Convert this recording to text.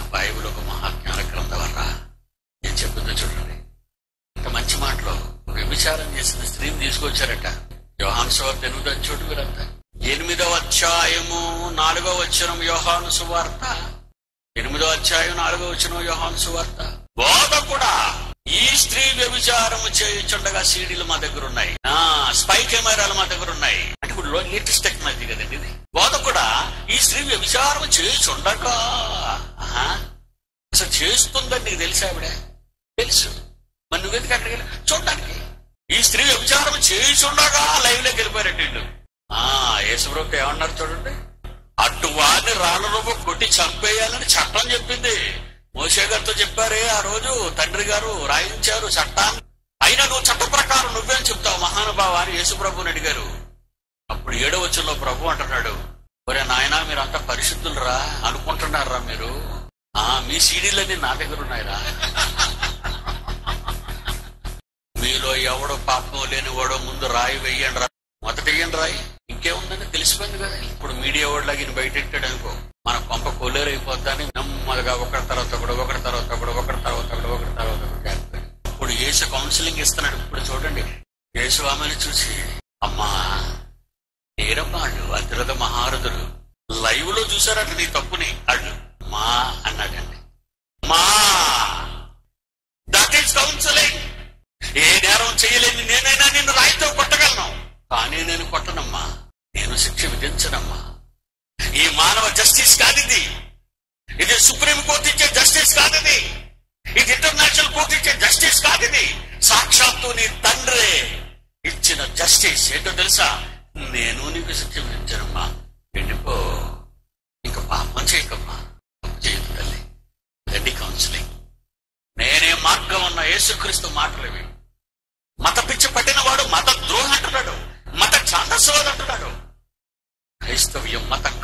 Bible ఒక మహాజ్ఞాన గ్రంథం అరా నేను చెప్పిందో చూడండి ఇంత మంచి మాటలో వ్యభిచారం చేసిన స్త్రీని తీసుకొచ్చారట యోహాను సువార్త ఎనిమిదో చోటు మీరంతా ఎనిమిదవ అధ్యాయము నాలుగో వచనం యోహాను సువార్త ఎనిమిదో అధ్యాయం నాలుగో వచనం యోహాను సువార్త బోధ కూడా ఈ స్త్రీ వ్యభిచారము చేయుచుండగా సీడీలు మా దగ్గర ఉన్నాయి ఆ స్పై కెమెరాలు మా దగ్గర ఉన్నాయి అంటే ఇప్పుడు లేటెస్ట్ టెక్నాలజీ కదండి ఇది బోధ కూడా ఈ స్త్రీ వ్యభిచారం చేయుచుండగా ఆహా. అసలు చేస్తుందని నీకు తెలుసా ఆవిడ తెలుసు మరి నువ్వెందుకు అక్కడికి వెళ్ళి చూడడానికి ఈ స్త్రీ వ్యభిచారం చేయుచుండగా లైవ్ లోకి వెళ్ళిపోయారండి వీళ్ళు ఆ యేసుప్రభు ఏమన్నారు చూడండి అటు వారిని రాళ్ళ రూపం కొట్టి చంపేయాలని చట్టం చెప్పింది మోసే గారితో చెప్పారే ఆ రోజు తండ్రి గారు రాయించారు చట్టాన్ని అయినా నువ్వు చట్ట ప్రకారం నువ్వేం చెప్తావు మహానుభావ అని యేసుప్రభుని అడిగారు అప్పుడు ఏడో వచ్చంలో ప్రభు అంటున్నాడు ఒరే నాయనా మీరు అంత పరిశుద్ధులరా అనుకుంటున్నారా మీరు ఆ మీ సీడీలన్నీ నా దగ్గర ఉన్నాయిరా మీలో ఎవడో పాపం లేని వాడో ముందు రాయి వెయ్యండి రా మొదట వెయ్యండి రాయి ఇంకేముందని తెలిసిపోయింది కదా ఇప్పుడు మీడియా వాడిలాగా ఈయన బయట ఎట్టాడు అనుకో మన కొంప కొల్లేరైపోద్దని నెమ్మదిగా ఒకటి తర్వాత ఒకడు ఒకటి తర్వాత ఒకడు ఒకటి తర్వాత ఒకడు ఒకటి తర్వాత ఒకడు చేస్తాడు. ఇప్పుడు యేసు కౌన్సిలింగ్ ఇస్తున్నాడు ఇప్పుడు చూడండి యేసు ఆమెను చూసి అమ్మా నేరమాళ్ళు అతిరథ మహారథులు లైవ్ లో చూసారట నీ తప్పుని అడు మా అన్నాడండి మా దట్ ఈస్ కౌన్సిలింగ్ ఏ నేరం చేయలేని నేనైనా నిన్ను రాయితో కొట్టగలను కానీ నేను కొట్టనమ్మా నేను శిక్ష విధించనమ్మా ఈ మానవ జస్టిస్ కాదిది ఇది సుప్రీం కోర్టు ఇచ్చే జస్టిస్ కాదిది ఇది ఇంటర్నేషనల్ కోర్టు ఇచ్చే జస్టిస్ కాదిది సాక్షాత్తు నీ తండ్రే ఇచ్చిన జస్టిస్ ఏంటో తెలుసా నేను నీకు శిక్ష విధించనమ్మా వెళ్ళిపో ఇంకా పాపం చేయకమ్మా తప్పు చేయదు తల్లి రండి కౌన్సిలింగ్ నేనే మార్గం ఉన్న యేసుక్రీస్తు మాటలు ఇవి మత పిచ్చి పట్టిన వాడు మత ద్రోహం అంటున్నాడు మత ఛాందస్వాడు అంటున్నాడు క్రైస్తవ్యం మత